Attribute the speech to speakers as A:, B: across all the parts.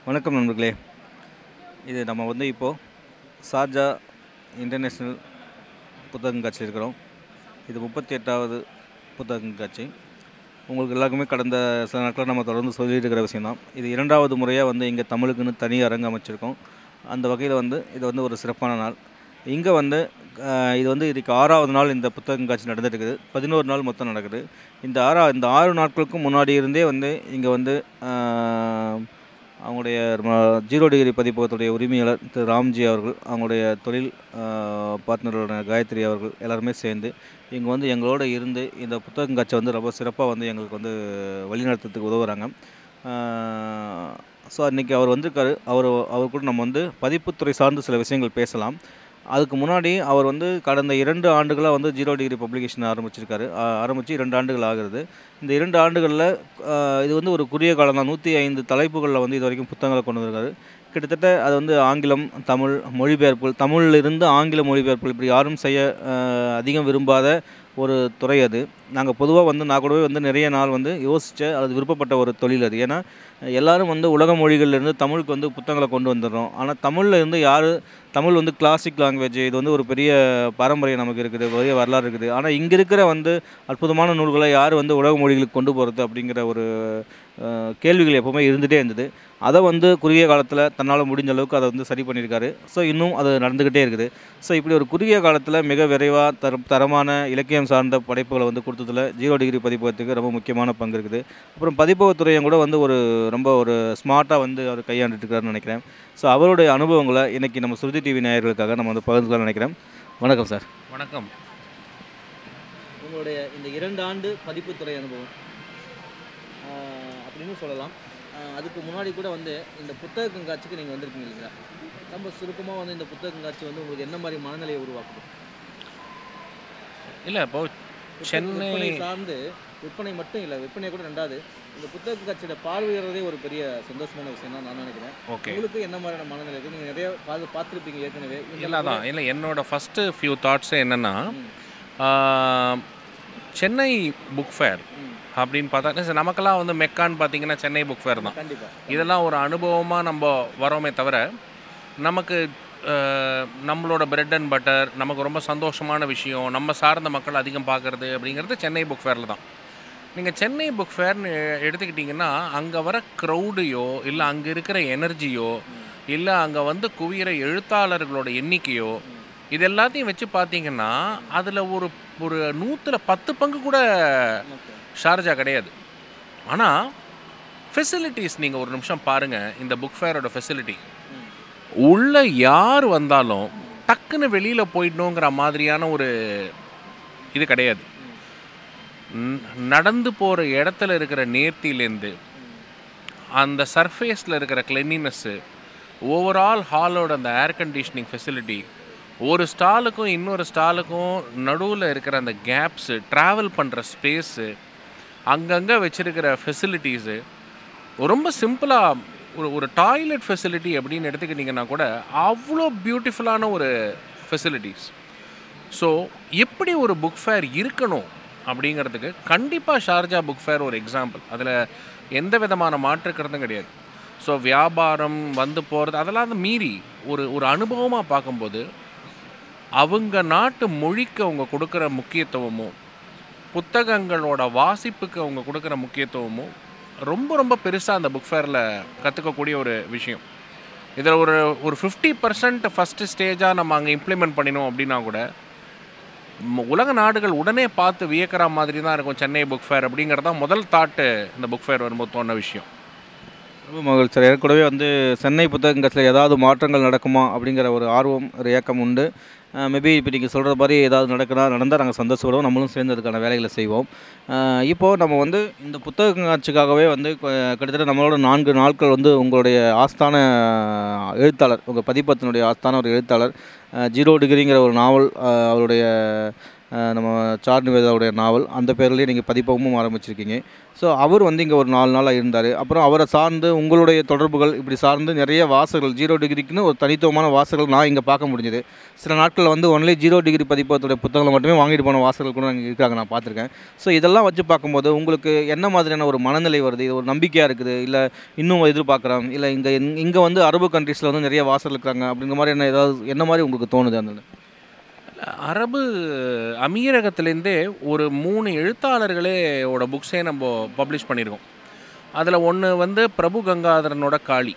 A: வணக்கம் நண்பர்களே இது நம்ம வந்து இப்போது ஷார்ஜா இன்டர்நேஷ்னல் புத்தக கண்காட்சியில் இருக்கிறோம் இது முப்பத்தி எட்டாவது புத்தக கண்காட்சி உங்களுக்கு எல்லாருக்குமே கடந்த சில நாட்களாக நம்ம தொடர்ந்து சொல்லிட்டு இருக்கிற விஷயம்தான் இது இரண்டாவது முறையாக வந்து இங்கே தமிழுக்குன்னு தனி அரங்கு அமைச்சிருக்கோம் அந்த வகையில் வந்து இது வந்து ஒரு சிறப்பான நாள் இங்கே வந்து அஹ், இது வந்து இதுக்கு ஆறாவது நாள் இந்த புத்தக கண்காட்சி நடந்துட்டு இருக்குது பதினோரு நாள் மொத்தம் நடக்குது இந்த ஆறா இந்த ஆறு நாட்களுக்கும் முன்னாடி இருந்தே வந்து இங்கே வந்து அஹ், அவங்களுடைய ம- ஜீரோ டிகிரி பதிப்பகத்துடைய உரிமையாளர் திரு ராம்ஜி அவர்கள் அவங்களுடைய தொழில் பார்ட்னரோட காயத்ரி அவர்கள் எல்லாருமே சேர்ந்து இங்கே வந்து எங்களோட இருந்து இந்த புத்தக கண்காட்சியை வந்து ரொம்ப சிறப்பாக வந்து எங்களுக்கு வந்து வழிநடத்துறதுக்கு உதவுறாங்க ஸோ அன்றைக்கி அவர் வந்திருக்காரு அவர் அவர் கூட நம்ம வந்து பதிப்புத்துறை சார்ந்து சில விஷயங்கள் பேசலாம் அதுக்கு முன்னாடி அவர் வந்து கடந்த இரண்டு ஆண்டுகளாக வந்து ஜீரோ டிகிரி பப்ளிகேஷன் ஆரம்பிச்சிருக்காரு ஆ- ஆரம்பித்து இரண்டு ஆண்டுகள் ஆகிறது இந்த இரண்டு ஆண்டுகளில் இது வந்து ஒரு குறுகிய காலம் தான் நூற்றி ஐந்து தலைப்புகளில் வந்து இது வரைக்கும் புத்தகங்களை கொண்டு வந்திருக்காரு கிட்டத்தட்ட அது வந்து ஆங்கிலம் தமிழ் மொழிபெயர்ப்புகள் தமிழில் இருந்து ஆங்கில மொழிபெயர்ப்புகள் இப்படி யாரும் செய்ய அஹ், அதிகம் விரும்பாத ஒரு துறை அது நாங்கள் பொதுவாக வந்து நான் கூடவே வந்து நிறைய நாள் வந்து யோசித்த அல்லது விருப்பப்பட்ட ஒரு தொழில் அது ஏன்னா எல்லாரும் வந்து உலக மொழிகள்லேருந்து தமிழுக்கு வந்து புத்தகங்களை கொண்டு வந்துடுறோம் ஆனால் தமிழில் இருந்து யார் தமிழ் வந்து கிளாசிக் லாங்குவேஜ் இது வந்து ஒரு பெரிய பாரம்பரியம் நமக்கு இருக்குது பெரிய வரலாறு இருக்குது ஆனால் இங்கே இருக்கிற வந்து அற்புதமான நூல்களை யார் வந்து உலக மொழிகளுக்கு கொண்டு போகிறது அப்படிங்கிற ஒரு அஹ், கேள்விகள் எப்போவுமே இருந்துகிட்டே இருந்தது அதை வந்து குறுகிய காலத்தில் தன்னால் முடிஞ்ச அளவுக்கு அதை வந்து சரி பண்ணியிருக்காரு ஸோ இன்னும் அது நடந்துக்கிட்டே இருக்குது ஸோ இப்படி ஒரு குறுகிய காலத்தில் மிக விரைவாக தர தரமான இலக்கியம் சார்ந்த படைப்புகளை வந்து கொடுத்ததுல ஜீரோ டிகிரி பதிப்பகத்துக்கு ரொம்ப முக்கியமான பங்கு இருக்குது அப்புறம் பதிப்பகத்துறையும் கூட வந்து ஒரு ரொம்ப ஒரு ஸ்மார்ட்டாக வந்து அவர் கையாண்டுட்டு இருக்காருன்னு நினைக்கிறேன் ஸோ அவருடைய அனுபவங்களை இன்னைக்கு நம்ம சுருதி டிவி நேயர்களுக்காக நம்ம வந்து பகிர்ந்துக்கலாம்னு நினைக்கிறேன் வணக்கம் சார்
B: வணக்கம்
A: உங்களுடைய இந்த இரண்டு ஆண்டு பதிப்புத்துறை அனுபவம் அப்படின்னு சொல்லலாம் அதுக்கு முன்னாடி கூட வந்து இந்த புத்தக கண்காட்சிக்கு நீங்கள் வந்திருக்கீங்க இல்லைங்களா நம்ம சுருக்கமாக வந்து இந்த புத்தக கண்காட்சி வந்து உங்களுக்கு என்ன மாதிரி மனநிலையை உருவாக்குது
B: இல்லை இப்போ
A: புத்தக
B: சென்னை
A: விற்பனை சார்ந்து விற்பனை மட்டும் இல்லை விற்பனை கூட ரெண்டாவது இந்த புத்தக கண்காட்சியோட பார்வையிடுறதே ஒரு பெரிய சந்தோஷமான விஷயம் தான் நான் நினைக்கிறேன்
B: ஓகே
A: உங்களுக்கு என்ன மாதிரியான மனநிலை இருக்குது நீங்கள் நிறைய பார்த்து பார்த்துருப்பீங்க ஏற்கனவே
B: இல்லை தான் இல்லை என்னோட ஃபஸ்ட்டு ஃபியூ தாட்ஸ் என்னென்னா
A: ம்.
B: சென்னை புக் ஃபேர்
A: ம்.
B: அப்படின்னு பார்த்தா சரி, நமக்கெல்லாம் வந்து மெக்கான்னு பார்த்தீங்கன்னா சென்னை புக் ஃபேர் தான்
A: கண்டிப்பாக
B: இதெல்லாம் ஒரு அனுபவமாக நம்ம வரோமே தவிர நமக்கு ஆஹ், நம்மளோட பிரெட் அண்ட் பட்டர் நமக்கு ரொம்ப சந்தோஷமான விஷயம் நம்ம சார்ந்த மக்கள் அதிகம் பார்க்குறது அப்படிங்கிறது சென்னை புக் ஃபேரில் தான் நீங்கள் சென்னை புக் ஃபேர்னு எடுத்துக்கிட்டிங்கன்னா அங்கே வர க்ரௌடையோ இல்லை அங்கே இருக்கிற எனர்ஜியோ இல்லை அங்கே வந்து குவியிற எழுத்தாளர்களோட எண்ணிக்கையோ இது எல்லாத்தையும் வச்சு பார்த்தீங்கன்னா அதில் ஒரு ஒரு நூற்றில் பத்து பங்கு கூட
A: ஓகே
B: ஷார்ஜா கிடையாது ஆனால் ஃபெசிலிட்டிஸ் நீங்கள் ஒரு நிமிஷம் பாருங்கள் இந்த புக் ஃபேரோட ஃபெசிலிட்டி
A: ம்.
B: உள்ளே யார் வந்தாலும் டக்குன்னு வெளியில் போயிடணுங்கிற மாதிரியான ஒரு இது கிடையாது ந- நடந்து போகிற இடத்துல இருக்கிற நேர்த்தியிலேருந்து அந்த சர்ஃபேஸில் இருக்கிற கிளென்லினஸ்ஸு ஓவரால் ஹாலோட அந்த ஏர் கண்டிஷனிங் ஃபெசிலிட்டி ஒரு ஸ்டாலுக்கும் இன்னொரு ஸ்டாலுக்கும் நடுவில் இருக்கிற அந்த கேப்ஸு ட்ராவல் பண்ணுற ஸ்பேஸு அங்கங்கே வச்சுருக்கிற ஃபெசிலிட்டிஸு ரொம்ப சிம்பிளாக ஒரு ஒரு டாய்லெட் ஃபெசிலிட்டி அப்படின்னு எடுத்துக்கிட்டிங்கன்னா கூட அவ்வளோ பியூட்டிஃபுல்லான ஒரு ஃபெசிலிட்டிஸ் ஸோ எப்படி ஒரு புக் ஃபேர் இருக்கணும் அப்படிங்கிறதுக்கு கண்டிப்பாக ஷார்ஜா புக் ஃபேர் ஒரு எக்ஸாம்பிள் அதில் எந்த விதமான மாற்றுக்கிறதும் கிடையாது ஸோ வியாபாரம் வந்து போகிறது அதெல்லாம் வந்து மீறி ஒரு ஒரு அனுபவமாக பார்க்கும்போது அவங்க நாட்டு மொழிக்கு அவங்க கொடுக்குற முக்கியத்துவமும் புத்தகங்களோட வாசிப்புக்கு அவங்க கொடுக்குற முக்கியத்துவமும் ரொம்ப ரொம்ப பெருசாக அந்த புக் ஃபேரில் கற்றுக்கக்கூடிய ஒரு விஷயம் இதில் ஒரு ஒரு ஃபிஃப்டி பர்சன்ட் ஃபஸ்ட்டு ஸ்டேஜாக நம்ம அங்கே இம்ப்ளிமெண்ட் பண்ணினோம் அப்படின்னா கூட ம- உலக நாடுகள் உடனே பார்த்து வியக்கிற மாதிரி தான் இருக்கும் சென்னை புக் ஃபேர் அப்படிங்கிறது தான் முதல் தாட்டு இந்த புக் ஃபேர் வரும்போது தோண விஷயம்
A: ரொம்ப மகிழ்ச்சி சார் ஏற்கனவே வந்து சென்னை புத்தகங்கத்தில் ஏதாவது மாற்றங்கள் நடக்குமா அப்படிங்கிற ஒரு ஆர்வம் ஒரு ஏக்கம் உண்டு மேபி இப்போ நீங்கள் சொல்கிற மாதிரி ஏதாவது நடக்குதா நடந்தால் நாங்கள் சந்தோஷப்படுவோம் நம்மளும் சேர்ந்து அதுக்கான வேலைகளை செய்வோம் அஹ் இப்போது நம்ம வந்து இந்த புத்தக கண்காட்சிக்காகவே வந்து கொ- கிட்டத்தட்ட நம்மளோட நான்கு நாட்கள் வந்து உங்களுடைய ஆஸ்தான எழுத்தாளர் உங்கள் பதிப்பத்தினுடைய ஆஸ்தான ஒரு எழுத்தாளர் அஹ் ஜீரோ டிகிரிங்கிற ஒரு நாவல் அஹ் அவருடைய அஹ், நம்ம சார் நிவேதாவுடைய நாவல் அந்த பேர்லேயே நீங்கள் பதிப்பகமும் ஆரம்பிச்சிருக்கீங்க ஸோ அவர் வந்து இங்கே ஒரு நாலு நாளாக இருந்தார் அப்புறம் அவரை சார்ந்து உங்களுடைய தொடர்புகள் இப்படி சார்ந்து நிறைய வாசகர்கள் ஜீரோ டிகிரிக்குன்னு ஒரு தனித்துவமான வாசகர்கள் நான் இங்கே பார்க்க முடிஞ்சது சில நாட்களில் வந்து ஒன்லி ஜீரோ டிகிரி பதிப்பகத்துடைய புத்தகங்களை மட்டுமே வாங்கிட்டு போன வாசகர்கள் கூட இங்கே இருக்காங்க நான் பார்த்துருக்கேன் ஸோ இதெல்லாம் வச்சு பார்க்கும்போது உங்களுக்கு என்ன மாதிரியான ஒரு மனநிலை வருது இது ஒரு நம்பிக்கையாக இருக்குது இல்லை இன்னும் எதிர்பார்க்குறோம் இல்லை இங்கே இங்கே வந்து அரபு கண்ட்ரீஸில் வந்து நிறைய வாசல் இருக்காங்க அப்படிங்கிற மாதிரி என்ன ஏதாவது என்ன மாதிரி உங்களுக்கு தோணுது அந்த
B: அரபு அமீரகத்துலேருந்தே ஒரு மூணு எழுத்தாளர்களேோட புக்ஸே நம்ம பப்ளிஷ் பண்ணியிருக்கோம் அதில் ஒன்று வந்து பிரபு கங்காதரனோட காளி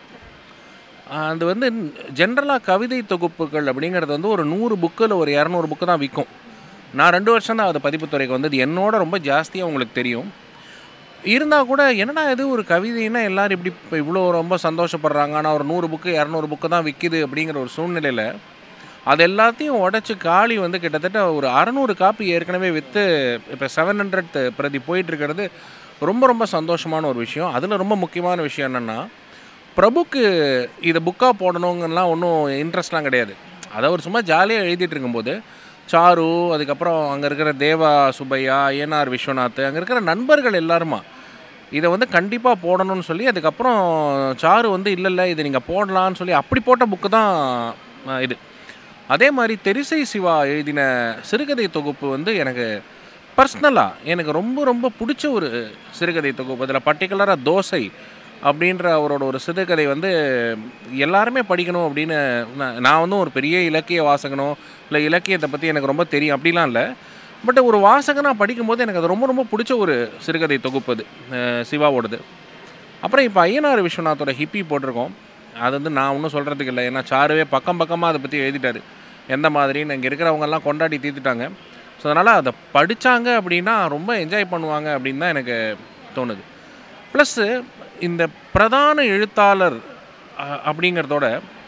B: அது வந்து ஜென்ரலாக கவிதை தொகுப்புகள் அப்படிங்கிறது வந்து ஒரு நூறு புக்கில் ஒரு இரநூறு புக்கு தான் விற்கும் நான் ரெண்டு வருஷம் தான் அது பதிப்புத்துறைக்கு வந்தது என்னோட ரொம்ப ஜாஸ்தியாக உங்களுக்கு தெரியும் இருந்தால் கூட என்னடா இது ஒரு கவிதைன்னா எல்லாரும் இப்படி இப்போ இவ்வளோ ரொம்ப சந்தோஷப்படுறாங்க ஆனால் ஒரு நூறு புக்கு இரநூறு புக்கு தான் விற்கிது அப்படிங்கிற ஒரு சூழ்நிலையில் அது எல்லாத்தையும் உடச்சி காளி வந்து கிட்டத்தட்ட ஒரு அறநூறு காப்பி ஏற்கனவே விற்று இப்போ செவன் ஹண்ட்ரட் பிரதி போயிட்டுருக்கிறது ரொம்ப ரொம்ப சந்தோஷமான ஒரு விஷயம் அதில் ரொம்ப முக்கியமான விஷயம் என்னென்னா பிரபுக்கு இதை புக்காக போடணுங்கலாம் ஒன்றும் இன்ட்ரெஸ்ட்லாம் கிடையாது அதை அவர் சும்மா ஜாலியாக எழுதிட்டு இருக்கும்போது சாரு அதுக்கப்புறம் அங்கே இருக்கிற தேவா சுப்பையா ஏஎன்ஆர் விஸ்வநாத் அங்கே இருக்கிற நண்பர்கள் எல்லாருமா இதை வந்து கண்டிப்பாக போடணும்னு சொல்லி அதுக்கப்புறம் சாரு வந்து இல்லை இல்லை இதை நீங்கள் போடலான்னு சொல்லி அப்படி போட்ட புக்கு தான் அஹ், இது அதே மாதிரி தெரிசை சிவா எழுதின சிறுகதை தொகுப்பு வந்து எனக்கு பர்சனலாக எனக்கு ரொம்ப ரொம்ப பிடிச்ச ஒரு சிறுகதை தொகுப்பு அதில் பர்டிகுலராக தோசை அப்படின்ற அவரோட ஒரு சிறுகதை வந்து எல்லாருமே படிக்கணும் அப்படின்னு நான் நான் வந்து ஒரு பெரிய இலக்கிய வாசகனோ இல்லை இலக்கியத்தை பற்றி எனக்கு ரொம்ப தெரியும் அப்படிலாம் இல்லை பட் ஒரு வாசகனாக படிக்கும்போது எனக்கு அது ரொம்ப ரொம்ப பிடிச்ச ஒரு சிறுகதை தொகுப்பு அது அஹ் சிவாவோடது அப்புறம் இப்போ ஐயனார் விஸ்வநாத்தோட ஹிப்பி போட்டிருக்கோம் அது வந்து நான் ஒன்றும் சொல்கிறதுக்கு இல்லை ஏன்னா சாருவே பக்கம் பக்கமாக அதை பற்றி எழுதிட்டாரு எந்த மாதிரின்னு இங்கே இருக்கிறவங்கெல்லாம் கொண்டாடி தீர்த்துட்டாங்க ஸோ அதனால் அதை படித்தாங்க அப்படின்னா ரொம்ப என்ஜாய் பண்ணுவாங்க அப்படின்னு தான் எனக்கு தோணுது ப்ளஸ்ஸு இந்த பிரதான எழுத்தாளர் அ- அப்படிங்கிறதோட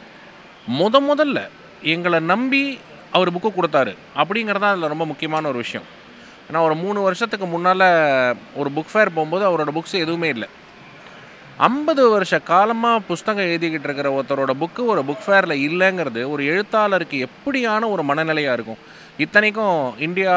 B: முத முதல்ல எங்களை நம்பி அவர் புக்கு கொடுத்தாரு அப்படிங்கிறது தான் அதில் ரொம்ப முக்கியமான ஒரு விஷயம் ஏன்னா ஒரு மூணு வருஷத்துக்கு முன்னால் ஒரு புக் ஃபேர் போகும்போது அவரோட புக்ஸ் எதுவுமே இல்லை ஐம்பது வருஷ காலமாக புஸ்தகம் எழுதிக்கிட்டு இருக்கிற ஒருத்தரோட புக்கு ஒரு புக் ஃபேரில் இல்லைங்கிறது ஒரு எழுத்தாளருக்கு எப்படியான ஒரு மனநிலையாக இருக்கும் இத்தனைக்கும் இந்தியா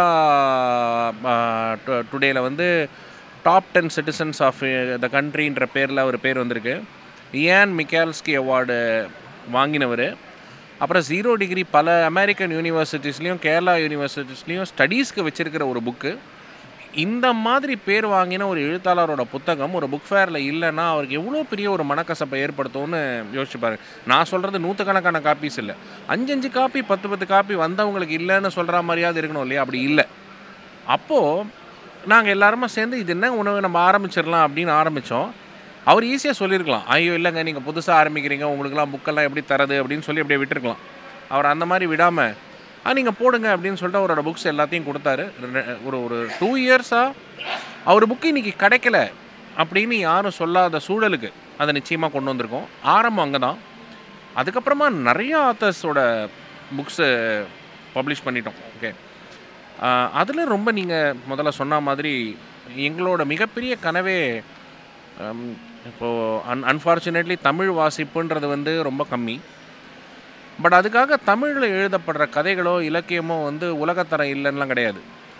B: டுடேல வந்து top ten citizens of the கண்ட்ரின்ற பேரில் அவர் பேர் வந்திருக்கு இயான் மிக்கால்ஸ்கி அவார்டு வாங்கினவர் அப்புறம் ஜீரோ டிகிரி பல அமெரிக்கன் யூனிவர்சிட்டிஸ்லேயும் கேரளா யூனிவர்சிட்டிஸ்லேயும் ஸ்டடீஸ்க்கு வச்சிருக்கிற ஒரு புக்கு இந்த மாதிரி பேர் வாங்கின ஒரு எழுத்தாளரோட புத்தகம் ஒரு புக் ஃபேரில் இல்லைன்னா அவருக்கு எவ்வளோ பெரிய ஒரு மனக்கசப்பை ஏற்படுத்தும்னு யோசிச்சு பாருங்க நான் சொல்கிறது நூற்றுக்கணக்கான காப்பீஸ் இல்லை அஞ்சஞ்சு காப்பி பத்து பத்து காப்பி வந்தவங்களுக்கு இல்லைன்னு சொல்கிற மாதிரியாவது இருக்கணும் இல்லையா அப்படி இல்லை அப்போது நாங்கள் எல்லாருமே சேர்ந்து இது என்ன உணவு நம்ம ஆரம்பிச்சிடலாம் அப்படின்னு ஆரம்பித்தோம் அவர் ஈஸியாக சொல்லியிருக்கலாம் ஐயோ இல்லைங்க நீங்கள் புதுசாக ஆரம்பிக்கிறீங்க உங்களுக்குலாம் புக்கெல்லாம் எப்படி தரது அப்படின்னு சொல்லி அப்படியே விட்டுருக்கலாம் அவர் அந்த மாதிரி விடாமல் ஆ நீங்கள் போடுங்க அப்படின்னு சொல்லிட்டு அவரோட புக்ஸ் எல்லாத்தையும் கொடுத்தாரு ரெ- ஒரு ஒரு டூ இயர்ஸாக அவர் புக்கு இன்னைக்கு கிடைக்கல அப்படின்னு யாரும் சொல்லாத சூழலுக்கு அதை நிச்சயமாக கொண்டு வந்திருக்கோம் ஆரம்பம் அங்கே தான் அதுக்கப்புறமா நிறைய ஆத்தர்ஸோட புக்ஸு பப்ளிஷ் பண்ணிட்டோம் ஓகே அதில் ரொம்ப நீங்கள் முதல்ல சொன்ன மாதிரி எங்களோட மிகப்பெரிய கனவே ஹம், இப்போது அன் அன்ஃபார்ச்சுனேட்லி தமிழ் வாசிப்புன்றது வந்து ரொம்ப கம்மி பட் அதுக்காக தமிழில் எழுதப்படுற கதைகளோ இலக்கியமோ வந்து உலகத்தரம் இல்லைன்னுலாம் கிடையாது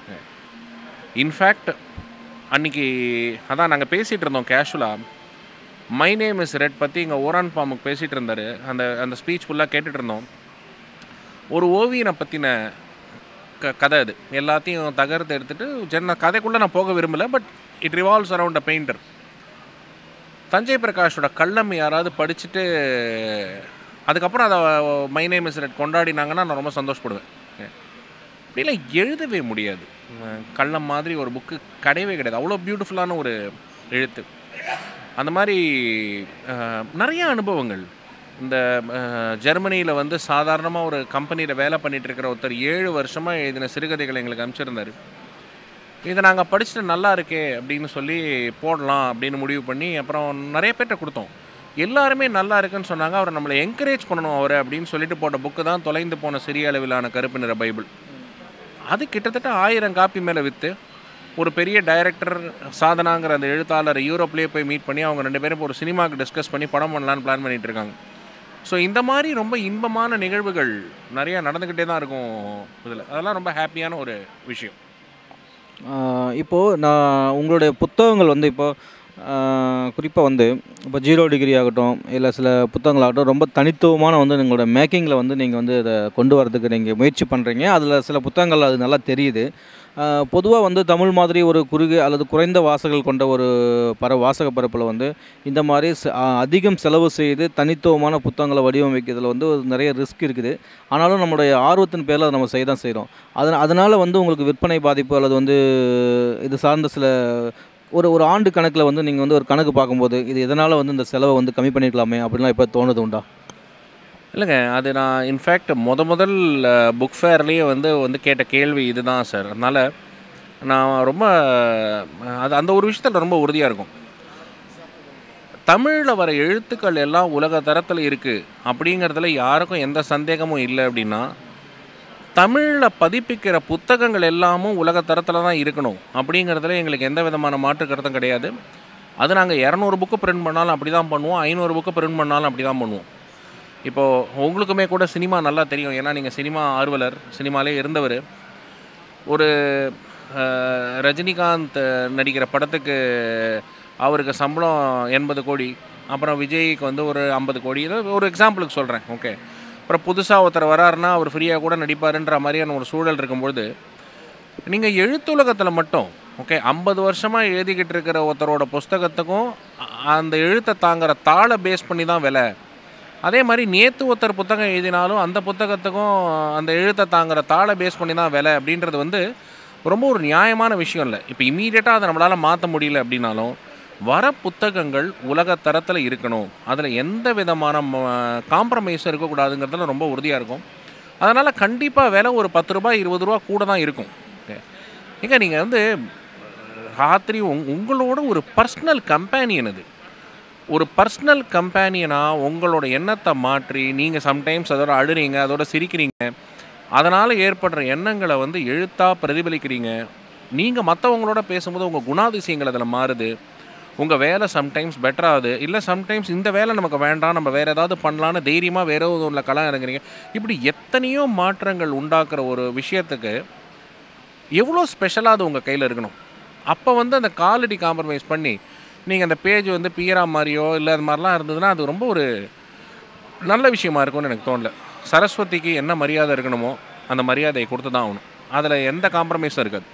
B: இன்ஃபேக்ட் அன்னைக்கு அதான் நாங்கள் பேசிகிட்டு இருந்தோம் கேஷுவலாக மை நேம் இஸ் ரெட் பற்றி இங்கே ஓரான் பாமுக்கு பேசிகிட்டு இருந்தார் அந்த அந்த ஸ்பீச் ஃபுல்லாக கேட்டுட்டு இருந்தோம் ஒரு ஓவியனை பற்றின க கதை அது எல்லாத்தையும் தகர்த்து எடுத்துட்டு ஜென்ன கதைக்குள்ளே நான் போக விரும்பலை but it revolves around a painter Thanjai பிரகாஷோட கள்ளம் யாராவது படிச்சுட்டு அதுக்கப்புறம் அதை மை நேம் இஸ் ரெட் கொண்டாடினாங்கன்னா நான் ரொம்ப சந்தோஷப்படுவேன் இப்படிலாம் எழுதவே முடியாது அஹ் கள்ளம் மாதிரி ஒரு புக்கு கிடையவே கிடையாது அவ்வளோ பியூட்டிஃபுல்லான ஒரு எழுத்து அந்த மாதிரி அஹ், நிறைய அனுபவங்கள் இந்த ஜெர்மனியில் வந்து சாதாரணமாக ஒரு கம்பெனியில் வேலை பண்ணிட்டு இருக்கிற ஒருத்தர் ஏழு வருஷமாக எழுதின சிறுகதைகளை எங்களுக்கு அனுப்பிச்சிருந்தாரு இதை நாங்கள் படிச்சுட்டு நல்லா இருக்கே அப்படின்னு சொல்லி போடலாம் அப்படின்னு முடிவு பண்ணி அப்புறம் நிறைய பேர்கிட்ட கொடுத்தோம் எல்லாருமே நல்லா இருக்குன்னு சொன்னாங்க அவரை நம்மளை என்கரேஜ் பண்ணணும் அவரை அப்படின்னு சொல்லிட்டு போட்ட புக்கு தான் தொலைந்து போன சிறிய அளவிலான கருப்பு நிற பைபிள் அது கிட்டத்தட்ட ஆயிரம் காப்பி மேலே விற்று ஒரு பெரிய டைரக்டர் சாதனாங்கிற அந்த எழுத்தாளர் யூரோப்லேயே போய் மீட் பண்ணி அவங்க ரெண்டு பேரும் இப்போ ஒரு சினிமாவுக்கு டிஸ்கஸ் பண்ணி படம் பண்ணலான்னு பிளான் பண்ணிட்டு இருக்காங்க ஸோ இந்த மாதிரி ரொம்ப இன்பமான நிகழ்வுகள் நிறையா நடந்துக்கிட்டே தான் இருக்கும் இதில் அதெல்லாம் ரொம்ப ஹாப்பியான ஒரு விஷயம்
A: ஆஹ் இப்போது நான் உங்களுடைய புத்தகங்கள் வந்து இப்போ குறிப்பாக வந்து இப்போ ஜீரோ டிகிரி ஆகட்டும் இல்லை சில புத்தகங்களாகட்டும் ரொம்ப தனித்துவமான வந்து உங்களோட மேக்கிங்கில் வந்து நீங்கள் வந்து இதை கொண்டு வரதுக்கு நீங்கள் முயற்சி பண்ணுறீங்க அதில் சில புத்தகங்கள் அது நல்லா தெரியுது பொதுவாக வந்து தமிழ் மாதிரி ஒரு குறுகிய அல்லது குறைந்த வாசகங்கள் கொண்ட ஒரு பர வாசக பரப்பில் வந்து இந்த மாதிரி ச- ஆ, அதிகம் செலவு செய்து தனித்துவமான புத்தகங்களை வடிவமைக்கிறதுல வந்து ஒரு நிறைய ரிஸ்க் இருக்குது ஆனாலும் நம்மளுடைய ஆர்வத்தின் பேரில் அதை நம்ம செய்ய தான் செய்கிறோம் அதனால் அதனால் வந்து உங்களுக்கு விற்பனை பாதிப்பு அல்லது வந்து இது சார்ந்த சில ஒரு ஒரு ஆண்டு கணக்கில் வந்து நீங்கள் வந்து ஒரு கணக்கு பார்க்கும்போது இது எதனால் வந்து இந்த செலவை வந்து கம்மி பண்ணியிருக்கலாமே அப்படின்லாம் இப்போ தோணுது உண்டா
B: இல்லைங்க அது நான் இன்ஃபேக்ட் முத முதல் புக் ஃபேர்லேயே வந்து வந்து கேட்ட கேள்வி இதுதான் சார் அதனால் நான் ரொம்ப அஹ், அது அந்த ஒரு விஷயத்தில் ரொம்ப உறுதியாக இருக்கும் தமிழில் வர எழுத்துக்கள் எல்லாம் உலக தரத்தில் இருக்குது அப்படிங்கிறதுல யாருக்கும் எந்த சந்தேகமும் இல்லை அப்படின்னா தமிழில் பதிப்பிக்கிற புத்தகங்கள் எல்லாமும் உலக தரத்தில் தான் இருக்கணும் அப்படிங்கிறதுல எங்களுக்கு எந்த விதமான மாற்று கருத்தும் கிடையாது அது நாங்கள் இரநூறு புக்கு பிரிண்ட் பண்ணாலும் அப்படி தான் பண்ணுவோம் ஐநூறு புக்கு பிரிண்ட் பண்ணாலும் அப்படி தான் பண்ணுவோம் இப்போது உங்களுக்குமே கூட சினிமா நல்லா தெரியும் ஏன்னா நீங்கள் சினிமா ஆர்வலர் சினிமாலே இருந்தவர் ஒரு அஹ், ரஜினிகாந்த் நடிக்கிற படத்துக்கு அவருக்கு சம்பளம் எண்பது கோடி அப்புறம் விஜய்க்கு வந்து ஒரு ஐம்பது கோடி ஏதோ ஒரு எக்ஸாம்பிளுக்கு சொல்கிறேன் ஓகே அப்புறம் புதுசாக ஒருத்தர் வராருன்னா அவர் ஃப்ரீயாக கூட நடிப்பாருன்ற மாதிரியான ஒரு சூழல் இருக்கும்பொழுது நீங்கள் எழுத்துலகத்தில் மட்டும் ஓகே ஐம்பது வருஷமாக எழுதிக்கிட்டு இருக்கிற ஒருத்தரோட புஸ்தகத்துக்கும் அ- அந்த எழுத்தை தாங்குற தாளை பேஸ் பண்ணி தான் விலை அதே மாதிரி நேற்று ஒருத்தர் புத்தகம் எழுதினாலும் அந்த புத்தகத்துக்கும் அந்த எழுத்தை தாங்குற தாளை பேஸ் பண்ணி தான் விலை அப்படின்றது வந்து ரொம்ப ஒரு நியாயமான விஷயம் இல்லை இப்போ இமீடியட்டாக அதை நம்மளால் மாற்ற முடியல அப்படின்னாலும் வர புத்தகங்கள் உலக தரத்தில் இருக்கணும் அதில் எந்த விதமான காம்ப்ரமைஸும் இருக்கக்கூடாதுங்கிறதுல ரொம்ப உறுதியாக இருக்கும் அதனால் கண்டிப்பாக விலை ஒரு பத்து ரூபாய் இருபது ரூபா கூட தான் இருக்கும் ஏங்க நீங்கள் வந்து ராத்திரி உங் உங்களோட ஒரு பர்சனல் கம்பேனியன் அது ஒரு பர்சனல் கம்பேனியனாக உங்களோட எண்ணத்தை மாற்றி நீங்கள் சம்டைம்ஸ் அதோட அழுறீங்க அதோட சிரிக்கிறீங்க அதனால் ஏற்படுற எண்ணங்களை வந்து எழுத்தாக பிரதிபலிக்கிறீங்க நீங்கள் மற்றவங்களோட பேசும்போது உங்கள் குணாதிசயங்கள் அதில் மாறுது உங்கள் வேலை சம்டைம்ஸ் பெட்டராகுது இல்லை சம்டைம்ஸ் இந்த வேலை நமக்கு வேண்டாம் நம்ம வேறு ஏதாவது பண்ணலான்னு தைரியமாக வேற ஒரு உள்ள களம் இறங்குறீங்க இப்படி எத்தனையோ மாற்றங்கள் உண்டாக்குற ஒரு விஷயத்துக்கு எவ்வளோ ஸ்பெஷலாக அது உங்கள் கையில் இருக்கணும் அப்போ வந்து அந்த குவாலிட்டி காம்ப்ரமைஸ் பண்ணி நீங்கள் அந்த பேஜ் வந்து பியரா மாதிரியோ இல்லை அது மாதிரிலாம் இருந்ததுன்னா அது ரொம்ப ஒரு நல்ல விஷயமா இருக்கும்னு எனக்கு தோணல சரஸ்வதிக்கு என்ன மரியாதை இருக்கணுமோ அந்த மரியாதையை கொடுத்து தான் ஆகணும் அதில் எந்த காம்ப்ரமைஸும் இருக்காது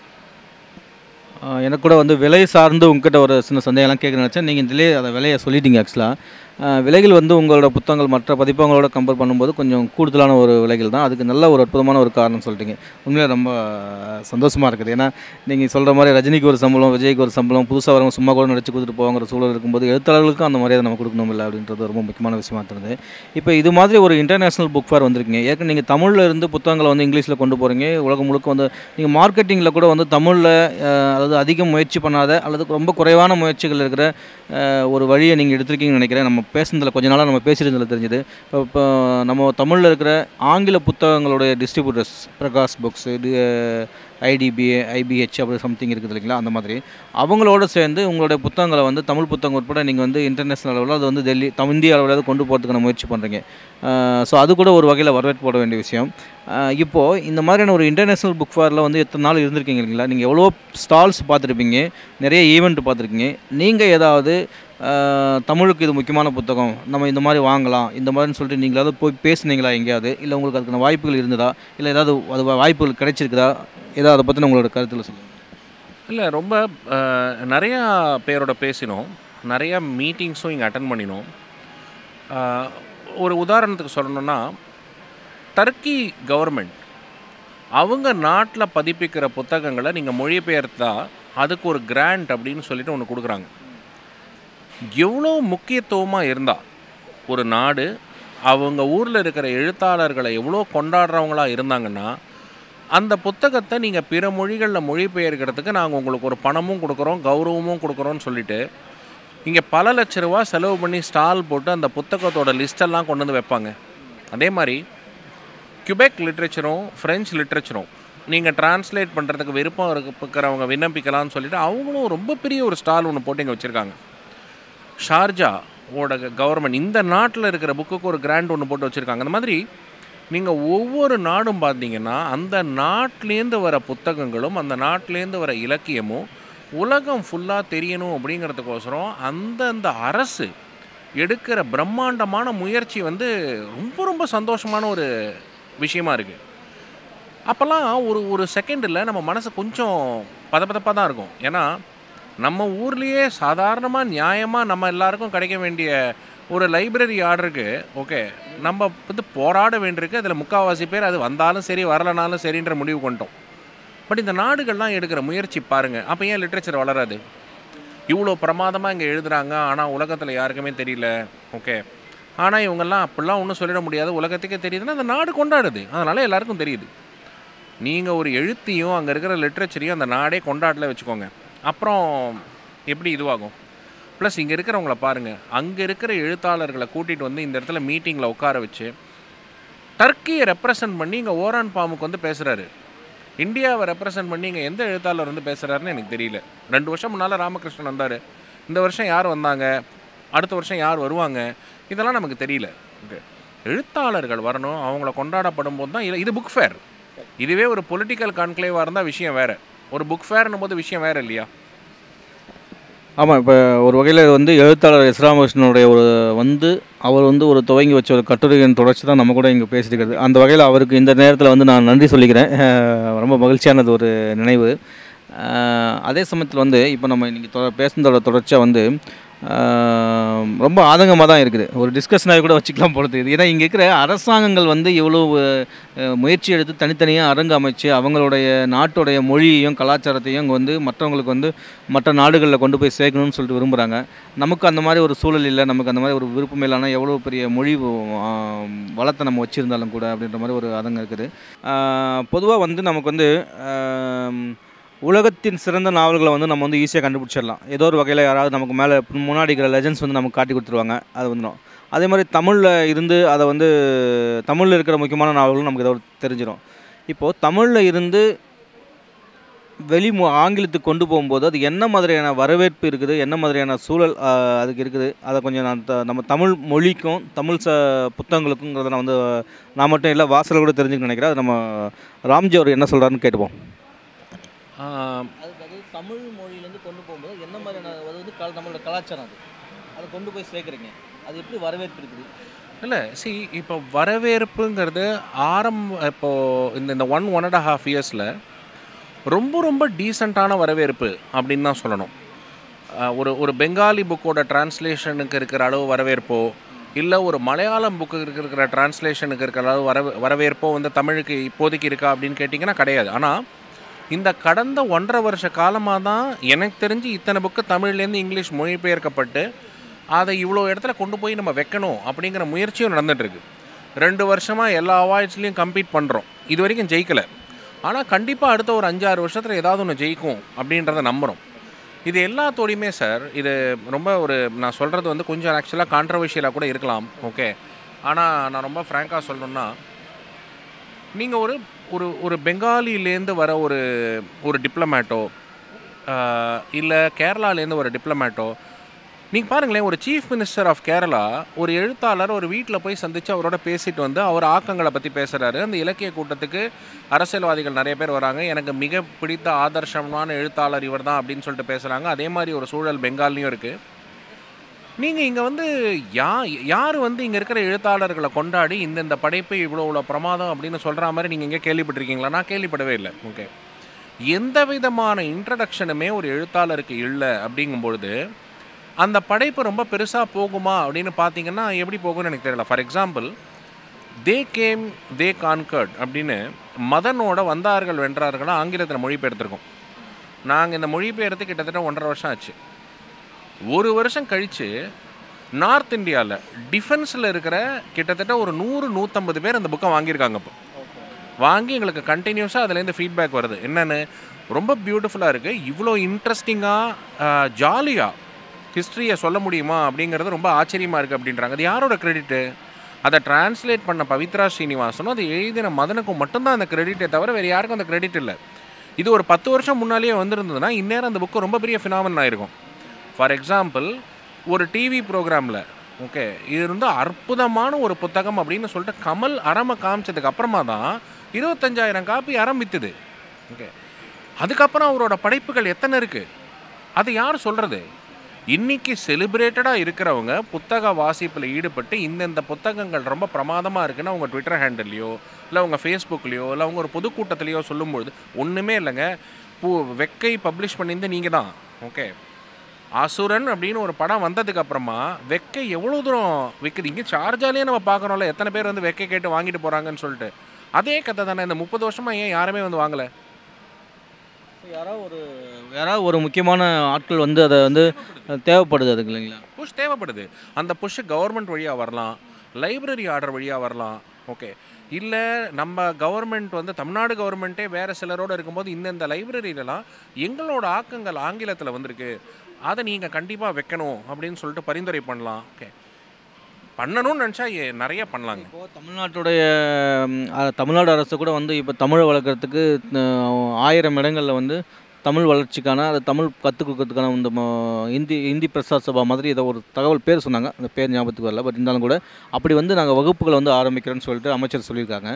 A: ஆஹ் எனக்கு கூட வந்து விலை சார்ந்து உங்ககிட்ட ஒரு சின்ன சந்தேகம்லாம் கேட்க நினச்சேன் நீங்கள் இதிலே அதை விலையை சொல்லிட்டீங்க ஆக்சுவலாக விலைகள் வந்து உங்களோட புத்தகங்கள் மற்ற பதிப்பங்களோட கம்பேர் பண்ணும்போது கொஞ்சம் கூடுதலான ஒரு விலைகள் தான் அதுக்கு நல்ல ஒரு அற்புதமான ஒரு காரணம் சொல்லிட்டீங்க உண்மையிலே ரொம்ப சந்தோஷமாக இருக்குது ஏன்னா நீங்கள் சொல்கிற மாதிரி ரஜினிக்கு ஒரு சம்பளம் விஜய்க்கு ஒரு சம்பளம் புதுசாக வரவங்க சும்மா கூட நடிச்சு கொடுத்துட்டு போவாங்கிற சூழல் இருக்கும்போது எழுத்தாளர்களுக்கும் அந்த மரியாதை நம்ம கொடுக்கணும் இல்லை அப்படின்றது ரொம்ப முக்கியமான விஷயமா இருந்தது இப்போ இது மாதிரி ஒரு இன்டர்நேஷனல் புக் ஃபேர் வந்திருக்கீங்க ஏற்கனவே நீங்கள் தமிழில் இருந்து புத்தகங்களை வந்து இங்கிலீஷில் கொண்டு போகிறீங்க உலகம் முழுக்க வந்து நீங்கள் மார்க்கெட்டிங்கில் கூட வந்து தமிழில் அதாவது அதிக முயற்சி பண்ணாத அல்லது ரொம்ப குறைவான முயற்சிகள் இருக்கிற அஹ், ஒரு வழியை நீங்கள் எடுத்திருக்கீங்கன்னு நினைக்கிறேன் நம்ம பேசுனதில் கொஞ்ச நாளாக நம்ம பேசியிருந்ததில் தெரிஞ்சுது இப்போ இப்போ நம்ம தமிழில் இருக்கிற ஆங்கில புத்தகங்களுடைய distributors Prakash books IDBA IBH அப்படி சம்திங் இருக்குது இல்லைங்களா அந்த மாதிரி அவங்களோட சேர்ந்து உங்களுடைய புத்தகங்களை வந்து தமிழ் புத்தகம் உட்பட நீங்கள் வந்து இன்டர்நேஷனல் அளவில் அது வந்து டெல்லி தம் இந்திய அளவில் கொண்டு போகிறதுக்கான முயற்சி பண்ணுறீங்க ஸோ அது கூட ஒரு வகையில் வரவேற்பட வேண்டிய விஷயம் அஹ் இப்போது இந்த மாதிரியான ஒரு இன்டர்நேஷனல் புக் ஃபேரில் வந்து எத்தனை நாள் இருந்திருக்கீங்க இல்லைங்களா நீங்கள் எவ்வளோ ஸ்டால்ஸ் பார்த்துருப்பீங்க நிறைய ஈவெண்ட் பார்த்துருக்கீங்க நீங்கள் ஏதாவது அஹ், தமிழுக்கு இது முக்கியமான புத்தகம் நம்ம இந்த மாதிரி வாங்கலாம் இந்த மாதிரின்னு சொல்லிட்டு நீங்களாவது போய் பேசுனீங்களா எங்கேயாவது இல்லை உங்களுக்கு அதுக்கான வாய்ப்புகள் இருந்ததா இல்லை ஏதாவது அது வாய்ப்புகள் கிடைச்சிருக்குதா ஏதாவது அதை பற்றின உங்களோட கருத்தில் சொல்லுங்கள்
B: இல்லை ரொம்ப அஹ், நிறையா பேரோட பேசினோம் நிறையா மீட்டிங்ஸும் இங்கே அட்டன் பண்ணினோம் அஹ், ஒரு உதாரணத்துக்கு சொல்லணும்னா டர்க்கி கவர்மெண்ட் அவங்க நாட்டில் பதிப்பிக்கிற புத்தகங்களை நீங்கள் மொழிபெயர்த்தா அதுக்கு ஒரு கிராண்ட் அப்படின்னு சொல்லிட்டு ஒன்று கொடுக்குறாங்க எவ்வளோ முக்கியத்துவமாக இருந்தா ஒரு நாடு அவங்க ஊரில் இருக்கிற எழுத்தாளர்களை எவ்வளோ கொண்டாடுறவங்களா இருந்தாங்கன்னா அந்த புத்தகத்தை நீங்கள் பிற மொழிகளில் மொழிபெயர்க்கிறதுக்கு நாங்கள் உங்களுக்கு ஒரு பணமும் கொடுக்குறோம் கௌரவமும் கொடுக்குறோன்னு சொல்லிட்டு இங்கே பல லட்ச ரூபா செலவு பண்ணி ஸ்டால் போட்டு அந்த புத்தகத்தோட லிஸ்டெல்லாம் கொண்டு வந்து வைப்பாங்க அதே மாதிரி கியூபெக் லிட்ரேச்சரும் ஃப்ரெஞ்ச் லிட்ரேச்சரும் நீங்கள் டிரான்ஸ்லேட் பண்ணுறதுக்கு விருப்பம் இருக்கிறவங்க விண்ணப்பிக்கலாம்னு சொல்லிட்டு அவங்களும் ரொம்ப பெரிய ஒரு ஸ்டால் ஒன்று போட்டு இங்கே வச்சுருக்காங்க ஷார்ஜா ஓட கவர்மெண்ட் இந்த நாட்டில் இருக்கிற புக்குக்கு ஒரு கிராண்ட் ஒன்று போட்டு வச்சுருக்காங்க அந்த மாதிரி நீங்கள் ஒவ்வொரு நாடும் பார்த்தீங்கன்னா அந்த நாட்டிலேருந்து வர புத்தகங்களும் அந்த நாட்டிலேருந்து வர இலக்கியமும் உலகம் ஃபுல்லாக தெரியணும் அப்படிங்கிறதுக்கோசரம் அந்தந்த அரசு எடுக்கிற பிரம்மாண்டமான முயற்சி வந்து ரொம்ப ரொம்ப சந்தோஷமான ஒரு விஷயமா இருக்குது அப்போல்லாம் ஒரு ஒரு செகண்டில் நம்ம மனசு கொஞ்சம் பதப்பதப்பாக தான் இருக்கும் ஏன்னா நம்ம ஊர்லேயே சாதாரணமாக நியாயமாக நம்ம எல்லாருக்கும் கிடைக்க வேண்டிய ஒரு லைப்ரரி ஆர்டருக்கு ஓகே நம்ம வந்து போராட வேண்டியிருக்கு அதில் முக்கால்வாசி பேர் அது வந்தாலும் சரி வரலனாலும் சரின்ற முடிவு கொண்டோம் பட் இந்த நாடுகள்லாம் எடுக்கிற முயற்சி பாருங்கள் அப்போ ஏன் லிட்ரேச்சர் வளராது இவ்வளோ பிரமாதமாக இங்கே எழுதுறாங்க ஆனால் உலகத்தில் யாருக்குமே தெரியல ஓகே ஆனால் இவங்கெல்லாம் அப்படிலாம் ஒன்றும் சொல்லிட முடியாது உலகத்துக்கே தெரியுதுன்னா அந்த நாடு கொண்டாடுது அதனால் எல்லாருக்கும் தெரியுது நீங்கள் ஒரு எழுத்தையும் அங்கே இருக்கிற லிட்ரேச்சரையும் அந்த நாடே கொண்டாடல வச்சுக்கோங்க அப்புறம் எப்படி இதுவாகும் ப்ளஸ் இங்கே இருக்கிறவங்கள பாருங்கள் அங்கே இருக்கிற எழுத்தாளர்களை கூட்டிகிட்டு வந்து இந்த இடத்துல மீட்டிங்கில் உட்கார வச்சு டர்க்கியை ரெப்ரசன்ட் பண்ணி இங்கே ஓரான் பாமுக்கு வந்து பேசுகிறாரு இந்தியாவை ரெப்ரசன்ட் பண்ணி இங்கே எந்த எழுத்தாளர் வந்து பேசுகிறாருன்னு எனக்கு தெரியல ரெண்டு வருஷம் முன்னால் ராமகிருஷ்ணன் வந்தார் இந்த வருஷம் யார் வந்தாங்க அடுத்த வருஷம் யார் வருவாங்க இதெல்லாம் நமக்கு தெரியல ஓகே எழுத்தாளர்கள் வரணும் அவங்கள கொண்டாடப்படும் போது தான் இது புக் ஃபேர் இதுவே ஒரு பொலிட்டிக்கல் கான்க்ளேவாக இருந்தால் விஷயம் வேறு ஒரு புக் ஃபேர்னும் போது விஷயம் வேறு இல்லையா
A: ஆமாம் இப்போ ஒரு வகையில் வந்து எழுத்தாளர் எஸ் ராமகிருஷ்ணனுடைய ஒரு வந்து அவர் வந்து ஒரு துவங்கி வச்ச ஒரு கட்டுரையின் தொடர்ச்சி தான் நம்ம கூட இங்கே பேசியிருக்கிறது அந்த வகையில் அவருக்கு இந்த நேரத்தில் வந்து நான் நன்றி சொல்லிக்கிறேன் அஹ் ரொம்ப மகிழ்ச்சியானது ஒரு நினைவு அஹ் அதே சமயத்தில் வந்து இப்போ நம்ம இன்றைக்கி தொ பேசுனதோட தொடர்ச்சியாக வந்து அஹ் ரொம்ப ஆதங்கமாக தான் இருக்குது ஒரு டிஸ்கஷனாக கூட வச்சுக்கலாம் பொழுது இது ஏன்னா இங்கே இருக்கிற அரசாங்கங்கள் வந்து இவ்வளோ அஹ், முயற்சி எடுத்து தனித்தனியாக அரங்கு அமைச்சு அவங்களுடைய நாட்டுடைய மொழியையும் கலாச்சாரத்தையும் இங்கே வந்து மற்றவங்களுக்கு வந்து மற்ற நாடுகளில் கொண்டு போய் சேர்க்கணும்னு சொல்லிட்டு விரும்புகிறாங்க நமக்கு அந்த மாதிரி ஒரு சூழல் இல்லை நமக்கு அந்த மாதிரி ஒரு விருப்பம் இல்லைனா எவ்வளோ பெரிய மொழி ஆஹ், வளத்தை நம்ம வச்சுருந்தாலும் கூட அப்படின்ற மாதிரி ஒரு அதங்க இருக்குது பொதுவாக வந்து நமக்கு வந்து ஆம், உலகத்தின் சிறந்த நாவல்களை வந்து நம்ம வந்து ஈஸியாக கண்டுபிடிச்சிடலாம் ஏதோ ஒரு வகையில் யாராவது நமக்கு மேலே முன்னாடி இருக்கிற லெஜன்ஸ் வந்து நமக்கு காட்டி கொடுத்துருவாங்க அது வந்துடும் அதே மாதிரி தமிழில் இருந்து அதை வந்து தமிழில் இருக்கிற முக்கியமான நாவல்களும் நமக்கு ஏதோ ஒரு தெரிஞ்சிடும் இப்போது தமிழில் இருந்து வெளி மொ ஆங்கிலத்துக்கு கொண்டு போகும்போது அது என்ன மாதிரியான வரவேற்பு இருக்குது என்ன மாதிரியான சூழல் ஆஹ், அதுக்கு இருக்குது அதை கொஞ்சம் நான் த- நம்ம தமிழ் மொழிக்கும் தமிழ் ச புத்தகங்களுக்குங்கிறத நான் வந்து நான் மட்டும் இல்லை வாசல் கூட தெரிஞ்சுக்க நினைக்கிறேன் அது நம்ம ராம்ஜி அவர் என்ன சொல்கிறாருன்னு கேட்டுப்போம்
B: ஆஹ்,
A: அதுக்கு அது தமிழ் மொழியிலேருந்து கொண்டு போகும்போது என்ன மாதிரியான அது வந்து கல நம்மளோட கலாச்சாரம் அது அதை கொண்டு போய் சேர்க்குறீங்க அது எப்படி வரவேற்பு இருக்குது
B: இல்லை சி இப்போ வரவேற்புங்கிறது ஆரம்ப இப்போது இந்த இந்த ஒன் ஒன் அண்ட் ஹாஃப் இயர்ஸில் ரொம்ப ரொம்ப டீசெண்டான வரவேற்பு அப்படின்னு தான் சொல்லணும் அஹ் ஒரு ஒரு பெங்காலி புக்கோட டிரான்ஸ்லேஷனுக்கு இருக்கிற அளவு வரவேற்போ இல்லை ஒரு மலையாளம் புக்கு இருக்கிற டிரான்ஸ்லேஷனுக்கு இருக்கிற அளவு வரவே வரவேற்போ வந்து தமிழுக்கு இப்போதைக்கு இருக்கா அப்படின்னு கேட்டிங்கன்னா கிடையாது ஆனால் இந்த கடந்த ஒன்றரை வருஷ காலமாக தான் எனக்கு தெரிஞ்சு இத்தனை புக்கு தமிழ்லேருந்து இங்கிலீஷ் மொழிபெயர்க்கப்பட்டு அதை இவ்வளோ இடத்துல கொண்டு போய் நம்ம வைக்கணும் அப்படிங்கிற முயற்சியும் நடந்துட்டு இருக்கு ரெண்டு வருஷமாக எல்லா அவார்ட்ஸ்லேயும் கம்பீட் பண்ணுறோம் இது வரைக்கும் ஜெயிக்கலை ஆனால் கண்டிப்பாக அடுத்த ஒரு அஞ்சாறு வருஷத்தில் ஏதாவது ஒன்று ஜெயிக்கும் அப்படின்றத நம்புகிறோம் இது எல்லாத்தோடையுமே சார் இது ரொம்ப ஒரு நான் சொல்கிறது வந்து கொஞ்சம் ஆக்சுவலாக கான்ட்ரவர்ஷியலாக கூட இருக்கலாம் ஓகே ஆனால் நான் ரொம்ப ஃப்ராங்காக சொல்லணும்னா நீங்கள் ஒரு ஒரு ஒரு பெங்காலிலேருந்து வர ஒரு ஒரு டிப்ளமேட்டோ இல்லை கேரளாலேருந்து ஒரு டிப்ளமேட்டோ நீங்கள் பாருங்களேன் ஒரு சீஃப் மினிஸ்டர் ஆஃப் கேரளா ஒரு எழுத்தாளர் ஒரு வீட்டில் போய் சந்தித்து அவரோட பேசிட்டு வந்து அவர் ஆக்கங்களை பற்றி பேசுகிறாரு அந்த இலக்கிய கூட்டத்துக்கு அரசியல்வாதிகள் நிறைய பேர் வராங்க எனக்கு மிக பிடித்த ஆதர்ஷமான எழுத்தாளர் இவர் தான் அப்படின்னு சொல்லிட்டு பேசுகிறாங்க அதே மாதிரி ஒரு சூழல் பெங்கால்லையும் இருக்குது நீங்கள் இங்கே வந்து யா யார் வந்து இங்கே இருக்கிற எழுத்தாளர்களை கொண்டாடி இந்தந்த படைப்பு இவ்வளோ இவ்வளோ பிரமாதம் அப்படின்னு சொல்கிற மாதிரி நீங்கள் எங்கே கேள்விப்பட்டிருக்கீங்களா நான் கேள்விப்படவே இல்லை ஓகே எந்த விதமான இன்ட்ரடக்ஷனுமே ஒரு எழுத்தாளருக்கு இல்லை அப்படிங்கும்பொழுது அந்த படைப்பு ரொம்ப பெருசாக போகுமா அப்படின்னு பார்த்தீங்கன்னா எப்படி போகும்னு எனக்கு தெரியல for example they came they conquered அப்படின்னு மதனோட வந்தார்கள் வென்றார்களா ஆங்கிலத்தில் மொழிபெயர்த்திருக்கோம் நாங்கள் இந்த மொழிபெயர்த்து கிட்டத்தட்ட ஒன்றரை வருஷம் ஆச்சு ஒரு வருஷம் கழித்து நார்த் இந்தியாவில் டிஃபென்ஸில் இருக்கிற கிட்டத்தட்ட ஒரு நூறு நூற்றம்பது பேர் அந்த புக்கை வாங்கியிருக்காங்க இப்போ வாங்கி எங்களுக்கு கண்டினியூஸாக அதுலேருந்து ஃபீட்பேக் வருது என்னென்னு ரொம்ப பியூட்டிஃபுல்லாக இருக்குது இவ்வளோ இன்ட்ரெஸ்டிங்காக ஜாலியாக ஹிஸ்ட்ரியை சொல்ல முடியுமா அப்படிங்கிறது ரொம்ப ஆச்சரியமாக இருக்குது அப்படின்றாங்க அது யாரோட கிரெடிட்டு அதை டிரான்ஸ்லேட் பண்ண பவித்ரா ஸ்ரீனிவாசனும் அதை எழுதின மதனுக்கும் மட்டும்தான் அந்த கிரெடிட்டே தவிர வேறு யாருக்கும் அந்த கிரெடிட் இல்லை இது ஒரு பத்து வருஷம் முன்னாலேயே வந்திருந்ததுன்னா இந்நேரம் அந்த புக்கு ரொம்ப பெரிய ஃபினாமன் ஆயிருக்கும் ஃபார் எக்ஸாம்பிள் ஒரு டிவி ப்ரோக்ராமில் ஓகே இது வந்து அற்புதமான ஒரு புத்தகம் அப்படின்னு சொல்லிட்டு கமல் அறமை காமிச்சதுக்கு அப்புறமா தான் இருபத்தஞ்சாயிரம் காப்பி அறம் வித்துது ஓகே அதுக்கப்புறம் அவரோட படைப்புகள் எத்தனை இருக்குது அது யார் சொல்கிறது இன்னைக்கு செலிப்ரேட்டடாக இருக்கிறவங்க புத்தக வாசிப்பில் ஈடுபட்டு இந்தந்த புத்தகங்கள் ரொம்ப பிரமாதமாக இருக்குன்னு அவங்க ட்விட்டர் ஹேண்டல்லையோ இல்லை அவங்க ஃபேஸ்புக்லேயோ இல்லை அவங்க ஒரு பொதுக்கூட்டத்திலையோ சொல்லும்பொழுது ஒன்றுமே இல்லைங்க பூ வெக்கை பப்ளிஷ் பண்ணியிருந்து நீங்கள் தான் ஓகே அசுரன் அப்படின்னு ஒரு படம் வந்ததுக்கு அப்புறமா வெக்கை எவ்வளோ தூரம் விற்குது இங்கே சார்ஜாலேயே நம்ம பார்க்குறோம்ல எத்தனை பேர் வந்து வெக்கை கேட்டு வாங்கிட்டு போகிறாங்கன்னு சொல்லிட்டு அதே கதை தானே இந்த முப்பது வருஷமாக ஏன் யாருமே வந்து வாங்கலை
A: யாராவது ஒரு யாராவது ஒரு முக்கியமான ஆட்கள் வந்து அதை வந்து தேவைப்படுது அதுக்கு இல்லைங்களா
B: புஷ் தேவைப்படுது அந்த புஷ் கவர்மெண்ட் வழியாக வரலாம் லைப்ரரி ஆர்டர் வழியாக வரலாம் ஓகே இல்லை நம்ம கவர்மெண்ட் வந்து தமிழ்நாடு கவர்மெண்ட்டே வேறு சிலரோடு இருக்கும்போது இந்தந்த லைப்ரரியிலலாம் எங்களோட ஆக்கங்கள் ஆங்கிலத்தில் வந்திருக்கு அதை நீங்கள் கண்டிப்பாக வைக்கணும் அப்படின்னு சொல்லிட்டு பரிந்துரை பண்ணலாம் ஓகே பண்ணணும்னு நினச்சா நிறைய பண்ணலாங்க
A: இப்போ தமிழ்நாட்டுடைய ம், அ- தமிழ்நாடு அரசு கூட வந்து இப்போ தமிழை வளர்க்குறதுக்கு அஹ், ஆயிரம் இடங்களில் வந்து தமிழ் வளர்ச்சிக்கான அது தமிழ் கற்றுக் கொடுக்கறதுக்கான இந்த ம- இந்தி இந்தி பிரசாத் சபா மாதிரி ஏதோ ஒரு தகவல் பேர் சொன்னாங்க அந்த பேர் ஞாபகத்துக்கு வரல பட் இருந்தாலும் கூட அப்படி வந்து நாங்கள் வகுப்புகளை வந்து ஆரம்பிக்கிறோன்னு சொல்லிட்டு அமைச்சர் சொல்லியிருக்காங்க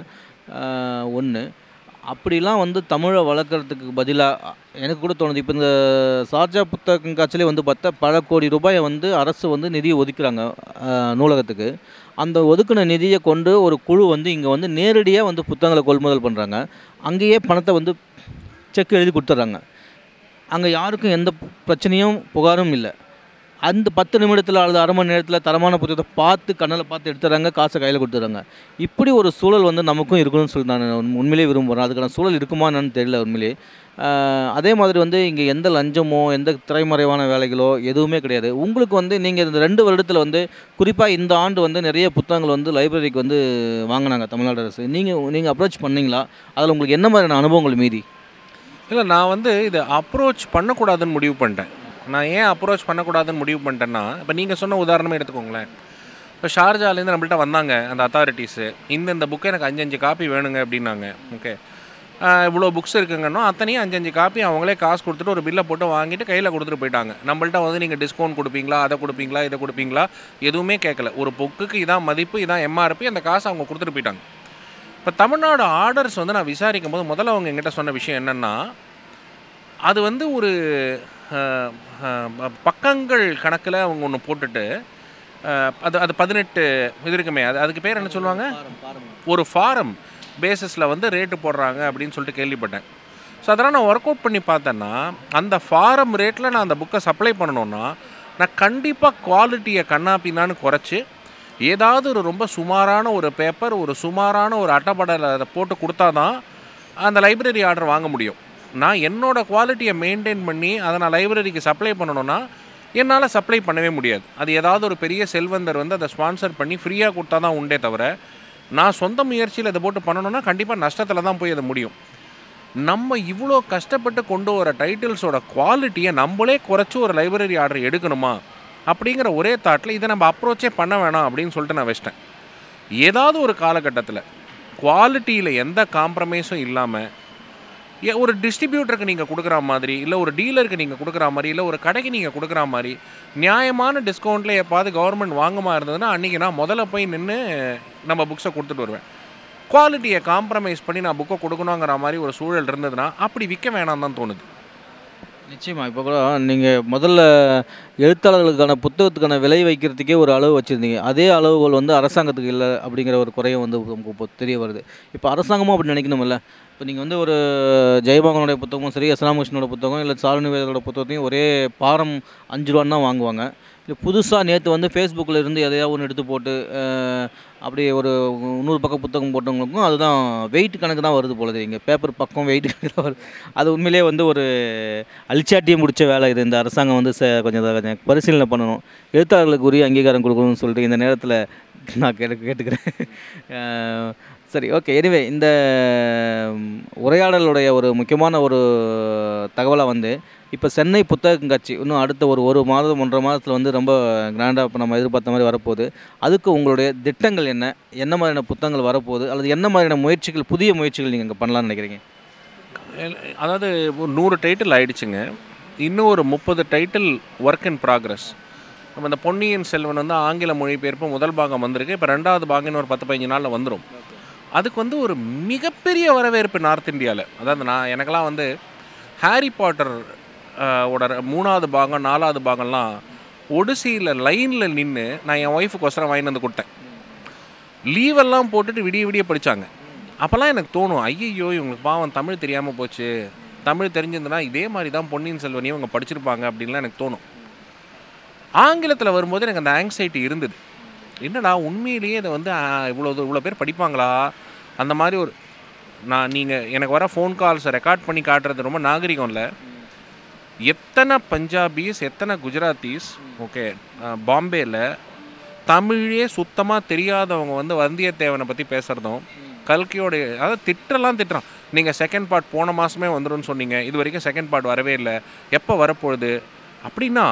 A: ஒன்று அப்படிலாம் வந்து தமிழை வளர்க்குறதுக்கு பதிலாக எனக்கு கூட தோணுது இப்போ இந்த சார்ஜா புத்தக கண்காட்சியிலே வந்து பார்த்தா பல கோடி ரூபாயை வந்து அரசு வந்து நிதியை ஒதுக்குறாங்க அஹ், நூலகத்துக்கு அந்த ஒதுக்கின நிதியை கொண்டு ஒரு குழு வந்து இங்கே வந்து நேரடியாக வந்து புத்தகங்களை கொள்முதல் பண்ணுறாங்க அங்கேயே பணத்தை வந்து செக் எழுதி கொடுத்துட்றாங்க அங்கே யாருக்கும் எந்த பிரச்சனையும் புகாரும் இல்லை அந்த பத்து நிமிடத்தில் அல்லது அரை மணி நேரத்தில் தரமான புத்தகத்தை பார்த்து கண்ணில் பார்த்து எடுத்துறாங்க காசை கையில் கொடுத்துட்றாங்க இப்படி ஒரு சூழல் வந்து நமக்கும் இருக்கணும்னு சொல்லி நான் உண்மை- உண்மையிலேயே விரும்புகிறேன் அதுக்கான சூழல் இருக்குமா என்னன்னு தெரியல உண்மையிலேயே ஆஹ் அதே மாதிரி வந்து இங்கே எந்த லஞ்சமோ எந்த திரைமறைவான வேலைகளோ எதுவுமே கிடையாது உங்களுக்கு வந்து நீங்கள் இந்த ரெண்டு வருடத்தில் வந்து குறிப்பாக இந்த ஆண்டு வந்து நிறைய புத்தகங்கள் வந்து லைப்ரரிக்கு வந்து வாங்கினாங்க தமிழ்நாடு அரசு நீங்கள் நீங்கள் அப்ரோச் பண்ணீங்களா அதில் உங்களுக்கு என்ன மாதிரியான அனுபவங்கள் மீறி
B: இல்லை நான் வந்து இதை அப்ரோச் பண்ணக்கூடாதுன்னு முடிவு பண்ணிட்டேன் நான் ஏன் அப்ரோச் பண்ணக்கூடாதுன்னு முடிவு பண்ணிட்டேன்னா இப்போ நீங்கள் சொன்ன உதாரணமே எடுத்துக்கோங்களேன் இப்போ ஷார்ஜாலேருந்து நம்மள்ட்ட வந்தாங்க அந்த அத்தாரிட்டிஸு இந்த இந்த புக்கு எனக்கு அஞ்சு அஞ்சு காப்பி வேணுங்க அப்படின்னாங்க ஓகே இவ்வளோ புக்ஸ் இருக்குங்கன்னா அத்தனையும் அஞ்சு அஞ்சு காப்பி அவங்களே காசு கொடுத்துட்டு ஒரு பில்லை போட்டு வாங்கிட்டு கையில் கொடுத்துட்டு போயிட்டாங்க நம்மள்ட்ட வந்து நீங்கள் டிஸ்கவுண்ட் கொடுப்பீங்களா அதை கொடுப்பீங்களா இதை கொடுப்பீங்களா எதுவுமே கேட்கல ஒரு புக்குக்கு இதான் மதிப்பு இதான் எம்ஆர்பி அந்த காசை அவங்க கொடுத்துட்டு போயிட்டாங்க இப்போ தமிழ்நாடு ஆர்டர்ஸ் வந்து நான் விசாரிக்கும் போது முதல்ல அவங்க எங்கிட்ட சொன்ன விஷயம் என்னென்னா அது வந்து ஒரு அஹ், அஹ், பக்கங்கள் கணக்கில் அவங்க ஒன்று போட்டுட்டு அஹ், அது அது பதினெட்டு இது இருக்குமே அது அதுக்கு பேர் என்ன சொல்லுவாங்க ஒரு ஃபாரம் பேசிஸில் வந்து ரேட்டு போடுறாங்க அப்படின்னு சொல்லிட்டு கேள்விப்பட்டேன் ஸோ அதெல்லாம் நான் ஒர்க் அவுட் பண்ணி பார்த்தேன்னா அந்த ஃபாரம் ரேட்டில் நான் அந்த புக்கை சப்ளை பண்ணணுன்னா நான் கண்டிப்பாக குவாலிட்டியை கண்ணாப்பின்னான்னு குறைச்சி ஏதாவது ஒரு ரொம்ப சுமாரான ஒரு பேப்பர் ஒரு சுமாரான ஒரு அட்டைப்படலை அதை போட்டு கொடுத்தா தான் அந்த லைப்ரரி ஆர்டர் வாங்க முடியும் நான் என்னோட குவாலிட்டியை மெயின்டைன் பண்ணி அதை நான் லைப்ரரிக்கு சப்ளை பண்ணணும்னா என்னால் சப்ளை பண்ணவே முடியாது அது ஏதாவது ஒரு பெரிய செல்வந்தர் வந்து அதை ஸ்பான்சர் பண்ணி ஃப்ரீயாக கொடுத்தா தான் உண்டே தவிர நான் சொந்த முயற்சியில் இதை போட்டு பண்ணணும்னா கண்டிப்பாக நஷ்டத்தில் தான் போய் அது முடியும் நம்ம இவ்வளோ கஷ்டப்பட்டு கொண்டு வர டைட்டில்ஸோட குவாலிட்டியை நம்மளே குறைச்சி ஒரு லைப்ரரி ஆர்டர் எடுக்கணுமா அப்படிங்கிற ஒரே தாட்டில் இதை நம்ம அப்ரோச்சே பண்ண வேணாம் அப்படின்னு சொல்லிட்டு நான் வச்சிட்டேன் ஏதாவது ஒரு காலகட்டத்தில் குவாலிட்டியில் எந்த காம்ப்ரமைஸும் இல்லாமல் ஏ ஒரு டிஸ்ட்ரிபியூட்டருக்கு நீங்கள் கொடுக்குற மாதிரி இல்லை ஒரு டீலருக்கு நீங்கள் கொடுக்குற மாதிரி இல்லை ஒரு கடைக்கு நீங்கள் கொடுக்குற மாதிரி நியாயமான டிஸ்கவுண்ட்டில் எப்பாவது கவர்மெண்ட் வாங்குமா இருந்ததுன்னா அன்றைக்கி நான் முதல்ல போய் நின்று நம்ம புக்ஸை கொடுத்துட்டு வருவேன் குவாலிட்டியை காம்ப்ரமைஸ் பண்ணி நான் புக்கை கொடுக்கணுங்கிற மாதிரி ஒரு சூழல் இருந்ததுன்னா அப்படி விற்க வேணாம் தான் தோணுது
A: நிச்சயமா இப்போ கூட நீங்கள் முதல்ல எழுத்தாளர்களுக்கான புத்தகத்துக்கான விலை வைக்கிறதுக்கே ஒரு அளவு வச்சுருந்தீங்க அதே அளவுகோல் வந்து அரசாங்கத்துக்கு இல்லை அப்படிங்கிற ஒரு குறையும் வந்து நமக்கு இப்போ தெரிய வருது இப்போ அரசாங்கமும் அப்படி நினைக்கணுமில்ல இப்போ நீங்கள் வந்து ஒரு ஜெயபாகனுடைய புத்தகமும் சரி எஸ் ராமகிருஷ்ணனோட புத்தகம் இல்லை சாரணி வேதோட புத்தகத்தையும் ஒரே பாரம் அஞ்சு ரூபான்னு தான் வாங்குவாங்க இல்லை புதுசாக நேற்று வந்து ஃபேஸ்புக்கில் இருந்து எதையாவது ஒன்று எடுத்து போட்டு அஹ், அப்படியே ஒரு நூறு பக்கம் புத்தகம் போட்டவங்களுக்கும் அதுதான் வெயிட் கணக்கு தான் வருது போல தெரியுங்க பேப்பர் பக்கம் வெயிட் கணக்கு தான் வருது அது உண்மையிலேயே வந்து ஒரு அழிச்சாட்டியை முடிச்ச வேலை இது இந்த அரசாங்கம் வந்து ச- கொஞ்சம் இதை கொஞ்சம் பரிசீலனை பண்ணணும் எழுத்தாளர்களுக்கு உரிய அங்கீகாரம் கொடுக்கணும்னு சொல்லிட்டு இந்த நேரத்தில் நான் கேட்டு கேட்டுக்கிறேன் அஹ், சரி ஓகே எனிவே இந்த ம், உரையாடலுடைய ஒரு முக்கியமான ஒரு தகவலாக வந்து இப்போ சென்னை புத்தக கண்காட்சி இன்னும் அடுத்த ஒரு ஒரு மாதம் ஒன்றரை மாதத்தில் வந்து ரொம்ப கிராண்டாக இப்போ நம்ம எதிர்பார்த்த மாதிரி வரப்போகுது அதுக்கு உங்களுடைய திட்டங்கள் என்ன என்ன மாதிரியான புத்தகங்கள் வரப்போகுது அல்லது என்ன மாதிரியான முயற்சிகள் புதிய முயற்சிகள் நீங்கள் இங்கே பண்ணலாம்னு நினைக்கிறீங்க
B: அதாவது ஒரு நூறு டைட்டில் ஆயிடுச்சுங்க இன்னும் ஒரு முப்பது டைட்டில் ஒர்க் இன் ப்ராக்ரஸ் நம்ம இந்த பொன்னியின் செல்வன் வந்து ஆங்கில மொழிபெயர்ப்பு முதல் பாகம் வந்திருக்கு இப்போ ரெண்டாவது பாகம் ஒரு பத்து பதினஞ்சு நாளில் வந்துடும் அதுக்கு வந்து ஒரு மிகப்பெரிய வரவேற்பு நார்த் இந்தியாவில் அதாவது நான் எனக்கெல்லாம் வந்து ஹாரி பாட்டர் ஆஹ், ஓட மூணாவது பாகம் நாலாவது பாகம்லாம் ஒடிசியில் லைனில் நின்று நான் என் ஒய்ஃபுக்கு ஒசரம் வாங்கிட்டு வந்து கொடுத்தேன் லீவெல்லாம் போட்டுட்டு விடிய விடிய படித்தாங்க அப்போல்லாம் எனக்கு தோணும் ஐயையோ இவங்களுக்கு பாவம் தமிழ் தெரியாமல் போச்சு தமிழ் தெரிஞ்சிருந்தனா இதே மாதிரி தான் பொன்னியின் செல்வனையும் இவங்க படிச்சிருப்பாங்க அப்படின்லாம் எனக்கு தோணும் ஆங்கிலத்தில் வரும்போது எனக்கு அந்த ஆங்ஸைட்டி இருந்தது என்னடா உண்மையிலேயே இதை வந்து ஆ, இவ்வளோ இவ்வளோ பேர் படிப்பாங்களா அந்த மாதிரி ஒரு நான் நீங்கள் எனக்கு வர ஃபோன் கால்ஸை ரெக்கார்ட் பண்ணி காட்டுறது ரொம்ப நாகரிகம் இல்லை எத்தனை பஞ்சாபீஸ் எத்தனை குஜராத்தீஸ் ஓகே பாம்பேயில் தமிழே சுத்தமாக தெரியாதவங்க வந்து வந்தியத்தேவனை பற்றி பேசுகிறதும் கல்கியோட அதாவது திட்டெல்லாம் திட்டுறான் நீங்கள் செகண்ட் பார்ட் போன மாதமே வந்துடும்னு சொன்னீங்க இது வரைக்கும் செகண்ட் பார்ட் வரவே இல்லை எப்போ வரப்போகுது அப்படின்னா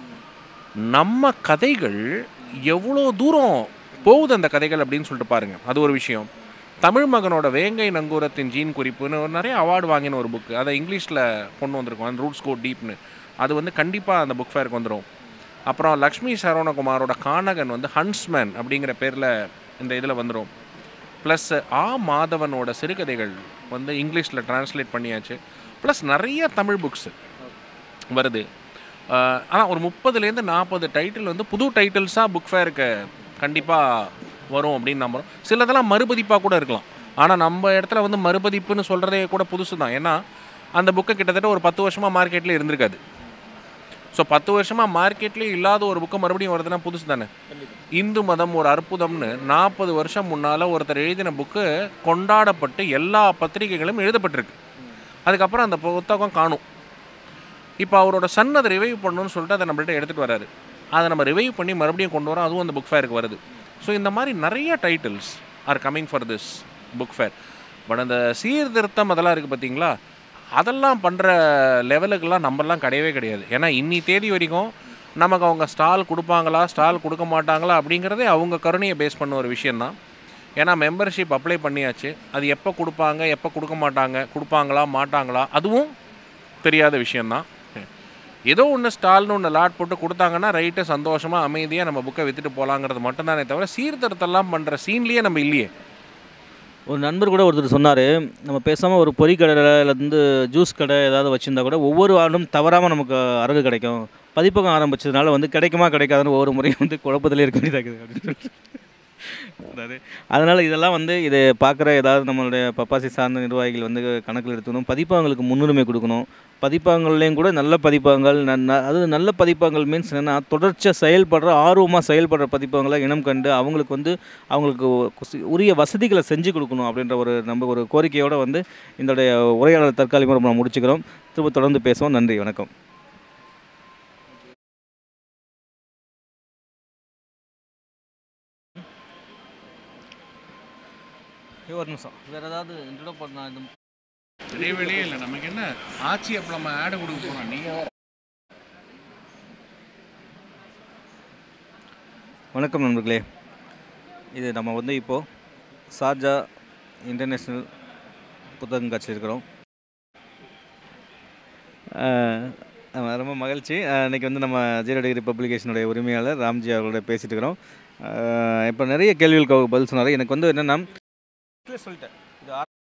B: நம்ம கதைகள் எவ்வளோ தூரம் போகுது அந்த கதைகள் அப்படின்னு சொல்லிட்டு பாருங்கள் அது ஒரு விஷயம் தமிழ் மகனோட வேங்கை நங்கூரத்தின் ஜீன் குறிப்புன்னு ஒரு நிறைய அவார்டு வாங்கின ஒரு புக்கு அதை இங்கிலீஷில் கொண்டு வந்திருக்கோம் அந்த ரூட்ஸ் கோ டீப்னு அது வந்து கண்டிப்பாக அந்த புக் ஃபேருக்கு வந்துடும் அப்புறம் லக்ஷ்மி சரவணகுமாரோட கானகன் வந்து ஹன்ஸ்மேன் அப்படிங்கிற பேரில் இந்த இதில் வந்துடும் ப்ளஸ் ஆ மாதவனோட சிறுகதைகள் வந்து இங்கிலீஷில் டிரான்ஸ்லேட் பண்ணியாச்சு ப்ளஸ் நிறைய தமிழ் புக்ஸு வருது ஆனால் ஒரு முப்பதுலேருந்து நாற்பது டைட்டில் வந்து புது டைட்டில்ஸாக புக் ஃபேருக்கு கண்டிப்பாக வரும் அப்படின்னு நம்புகிறோம் சிலதெல்லாம் மறுபதிப்பாக கூட இருக்கலாம் ஆனால் நம்ம இடத்துல வந்து மறுபதிப்புன்னு சொல்கிறதே கூட புதுசு தான் ஏன்னா அந்த புக்கு கிட்டத்தட்ட ஒரு பத்து வருஷமாக மார்க்கெட்டில் இருந்திருக்காது ஸோ பத்து வருஷமாக மார்க்கெட்லேயே இல்லாத ஒரு புக்கு மறுபடியும் வருதுன்னா புதுசு தானே இந்து மதம் ஒரு அற்புதம்னு நாற்பது வருஷம் முன்னால் ஒருத்தர் எழுதின புக்கு கொண்டாடப்பட்டு எல்லா பத்திரிகைகளும் எழுதப்பட்டிருக்கு அதுக்கப்புறம் அந்த புத்தகம் காணும் இப்போ அவரோட சன் அதை ரிவைவ் பண்ணணும்னு சொல்லிட்டு அதை நம்மள்ட்ட எடுத்துகிட்டு வராரு அதை நம்ம ரிவைவ் பண்ணி மறுபடியும் கொண்டு வரோம் அதுவும் அந்த புக் ஃபேருக்கு வருது ஸோ இந்த மாதிரி நிறைய titles are coming for this book fair but அந்த சீர்திருத்தம் அதெல்லாம் இருக்குது பார்த்தீங்களா அதெல்லாம் பண்ணுற லெவலுக்கெல்லாம் நம்மலாம் கிடையவே கிடையாது ஏன்னா இன்னி தேதி வரைக்கும் நமக்கு அவங்க ஸ்டால் கொடுப்பாங்களா ஸ்டால் கொடுக்க மாட்டாங்களா அப்படிங்கிறதே அவங்க கருணையை பேஸ் பண்ண ஒரு விஷயந்தான் ஏன்னா மெம்பர்ஷிப் அப்ளை பண்ணியாச்சு அது எப்போ கொடுப்பாங்க எப்போ கொடுக்க மாட்டாங்க கொடுப்பாங்களா மாட்டாங்களா அதுவும் தெரியாத விஷயந்தான் ஏதோ ஒன்று ஸ்டால்னு ஒன்று லாட் போட்டு கொடுத்தாங்கன்னா ரைட்டு சந்தோஷமாக அமைதியாக நம்ம புக்கை விற்றுட்டு போகலாங்கிறது மட்டும்தானே தவிர சீர்திருத்தம்லாம் பண்ணுற சீன்லேயே நம்ம இல்லையே
A: ஒரு நண்பர் கூட ஒருத்தர் சொன்னார் நம்ம பேசாமல் ஒரு பொறி கடையில் இருந்து ஜூஸ் கடை ஏதாவது வச்சுருந்தா கூட ஒவ்வொரு ஆண்டும் தவறாமல் நமக்கு அரகு கிடைக்கும் பதிப்பகம் ஆரம்பிச்சதுனால வந்து கிடைக்குமா கிடைக்காதுன்னு ஒவ்வொரு முறையும் வந்து குழப்பத்திலே இருக்க வேண்டியதாக இருக்குது அப்படின்னு சொல்லிட்டு சொன்னாரு. அதனால் இதெல்லாம் வந்து இதை பார்க்குற ஏதாவது நம்மளுடைய பப்பாசி சார்ந்த நிர்வாகிகள் வந்து கணக்கில் எடுத்துக்கணும் பதிப்பகங்களுக்கு முன்னுரிமை கொடுக்கணும் பதிப்பகங்கள்லேயும் கூட நல்ல பதிப்பகங்கள் ந- அது நல்ல பதிப்பகங்கள் மீன்ஸ் என்னென்னா தொடர்ச்சியாக செயல்படுற ஆர்வமாக செயல்படுற பதிப்பகங்களை இனம் கண்டு அவங்களுக்கு வந்து அவங்களுக்கு குசி- உரிய வசதிகளை செஞ்சு கொடுக்கணும் அப்படின்ற ஒரு நம்ம ஒரு கோரிக்கையோடு வந்து இதோடைய உரையாடல் தற்காலிகமாக நம்ம முடிச்சுக்கிறோம் திரும்ப தொடர்ந்து பேசுவோம் நன்றி வணக்கம் ஒரு நிமிஷம் வேறு ஏதாவது இன்ட்ரோ பண்ண இந்த
B: இடைவெளியே இல்லை நமக்கு என்ன ஆட்சி அப்போ நம்ம ஆடு கொடுக்க போகிறோம் நீங்கள்
A: வணக்கம் நண்பர்களே இது நம்ம வந்து இப்போது சார்ஜா இன்டர்நேஷ்னல் புத்தகம் காட்சி இருக்கிறோம் அஹ், ஆமா, ரொம்ப மகிழ்ச்சி அஹ், இன்னைக்கு வந்து நம்ம ஜீரோ டிகிரி பப்ளிகேஷனுடைய உரிமையாளர் ராம்ஜி அவர்களோட பேசிட்டு இருக்கிறோம் இப்போ நிறைய கேள்விகளுக்கு அவர் பதில் சொன்னார் எனக்கு வந்து என்னென்னா சொல்லிட்டேன் இது